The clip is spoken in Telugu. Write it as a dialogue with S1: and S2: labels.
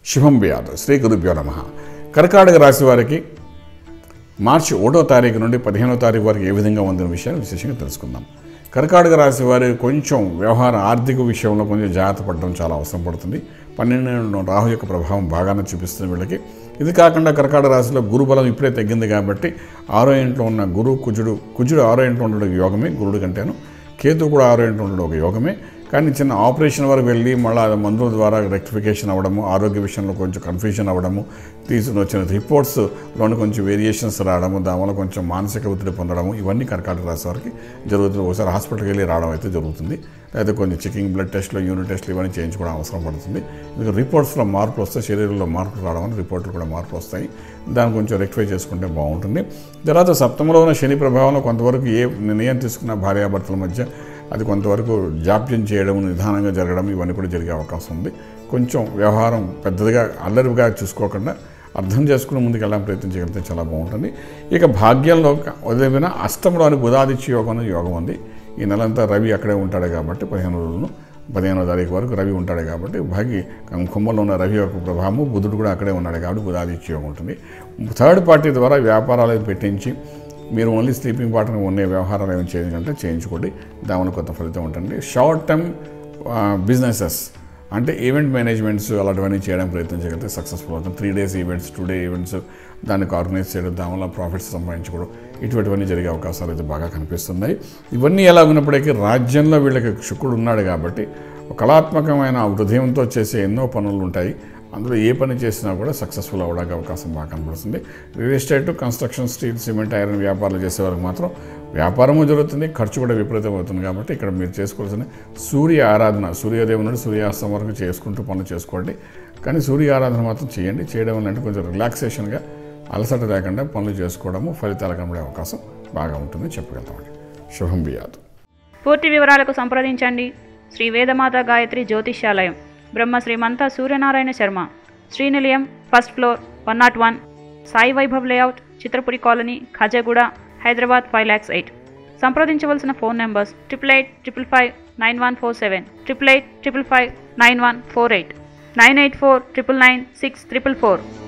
S1: శుభం వ్యాధ శ్రీ గురుభ్యో నమ కర్కాటక రాశి వారికి మార్చి ఒకటో తారీఖు నుండి పదిహేనో తారీఖు వరకు ఏ విధంగా ఉందన్న విషయాన్ని విశేషంగా తెలుసుకుందాం కర్కాటక రాశి వారి కొంచెం వ్యవహార ఆర్థిక విషయంలో కొంచెం జాగ్రత్త పడడం చాలా అవసరం పడుతుంది పన్నెండు రాహు యొక్క ప్రభావం బాగానే చూపిస్తుంది వీళ్ళకి ఇది కాకుండా కర్కాటక రాశిలో గురుబలం ఇప్పుడే తగ్గింది కాబట్టి ఆరో ఇంట్లో ఉన్న గురు కుజుడు కుజుడు ఆరో ఇంట్లో ఉండడం యోగమే గురుడు కంటేను కేతు కూడా ఆరో ఇంట్లో ఉండడం ఒక యోగమే కానీ చిన్న ఆపరేషన్ వరకు వెళ్ళి మళ్ళీ అది మందుల ద్వారా రెక్టిఫికేషన్ అవ్వడము ఆరోగ్య విషయంలో కొంచెం కన్ఫ్యూజన్ అవ్వడము తీసుకుని వచ్చిన రిపోర్ట్స్లోని కొంచెం వేరియేషన్స్ రావడము దానివల్ల కొంచెం మానసిక ఒత్తిడి పొందడము ఇవన్నీ కర్కాటక రాశి వారికి జరుగుతుంది ఒకసారి హాస్పిటల్కి వెళ్ళి రావడం అయితే జరుగుతుంది లేదా కొంచెం చెకింగ్ బ్లడ్ టెస్ట్లు యూనిట్ టెస్ట్లు ఇవన్నీ చేయించుకోవడం అవసరం పడుతుంది ఎందుకంటే రిపోర్ట్స్లో మార్పులు వస్తాయి శరీరంలో మార్పులు రావడం వల్ల రిపోర్ట్లు కూడా మార్పులు వస్తాయి దాన్ని కొంచెం రెక్టిఫై చేసుకుంటే బాగుంటుంది తర్వాత సప్తమంలో ఉన్న శని ప్రభావంలో కొంతవరకు ఏ నిర్ణయం తీసుకున్న భార్యాభర్తల మధ్య అది కొంతవరకు జాప్యం చేయడం నిదానంగా జరగడం ఇవన్నీ కూడా జరిగే అవకాశం ఉంది కొంచెం వ్యవహారం పెద్దదిగా అల్లరిగా చూసుకోకుండా అర్థం చేసుకుని ముందుకు వెళ్ళడానికి ప్రయత్నం చేయగలిగితే చాలా బాగుంటుంది ఇక భాగ్యంలో వదిలిపోయిన అష్టంలోని బుధాదిత్య యోగం అనే యోగం ఉంది ఈ నెలంతా రవి అక్కడే ఉంటాడు కాబట్టి పదిహేను రోజులను పదిహేనో తారీఖు వరకు రవి ఉంటాడు కాబట్టి భాగి కుంభంలో ఉన్న రవి యొక్క ప్రభావము బుధుడు కూడా అక్కడే ఉన్నాడు కాబట్టి బుధాదిత్య యోగం ఉంటుంది థర్డ్ పార్టీ ద్వారా వ్యాపారాలు పెట్టించి మీరు ఓన్లీ స్లీపింగ్ పార్ట్నర్ ఉండే వ్యవహారాలు ఏమైనా చేయాలంటే చేయించుకోండి దానివల్ల కొత్త ఫలితం ఉంటుంది షార్ట్ టర్మ్ బిజినెసెస్ అంటే ఈవెంట్ మేనేజ్మెంట్స్ అలాంటివన్నీ చేయడానికి ప్రయత్నం చేయగలిగితే సక్సెస్ఫుల్ అవుతుంది three days events two day events దానికి ఆర్గనైజ్ చేయడం దానివల్ల ప్రాఫిట్స్ సంపాదించుకోవడం ఇటువంటివన్నీ జరిగే అవకాశాలు అయితే బాగా కనిపిస్తున్నాయి ఇవన్నీ ఎలా ఉన్నప్పటికీ రాజ్యంలో వీళ్ళకి శుక్రుడు ఉన్నాడు కాబట్టి ఒక కళాత్మకమైన హృదయంతో చేసే ఎన్నో పనులు ఉంటాయి అందులో ఏ పని చేసినా కూడా సక్సెస్ఫుల్ అవ్వడానికి అవకాశం బాగా కనబడుతుంది real estate construction steel cement iron వ్యాపారాలు చేసే వారికి మాత్రం వ్యాపారము జరుగుతుంది ఖర్చు కూడా విపరీతం అవుతుంది కాబట్టి ఇక్కడ మీరు చేసుకోవాల్సిన సూర్య ఆరాధన సూర్యోదయం నుండి సూర్యాస్తం వరకు చేసుకుంటూ పనులు చేసుకోండి కానీ సూర్య ఆరాధన మాత్రం చేయండి చేయడం వల్ల అంటే కొంచెం రిలాక్సేషన్గా అలసట లేకుండా పనులు చేసుకోవడము ఫలితాలు కనబడే అవకాశం బాగా ఉంటుందని చెప్పగలుగుతామండి శుభం బియాదు
S2: పూర్తి వివరాలకు సంప్రదించండి శ్రీ వేదమాత గాయత్రి జ్యోతిష్యాలయం Brahma Shrimanta Suryanarayana Sharma Srinilayam first floor one naught one Sai Vaibhav layout Chitrapuri colony Khajaguda Hyderabad five lakhs eight సంప్రదించవలసిన phone numbers triple eight triple five nine one four seven triple eight triple five nine one four eight nine eight four triple nine six triple four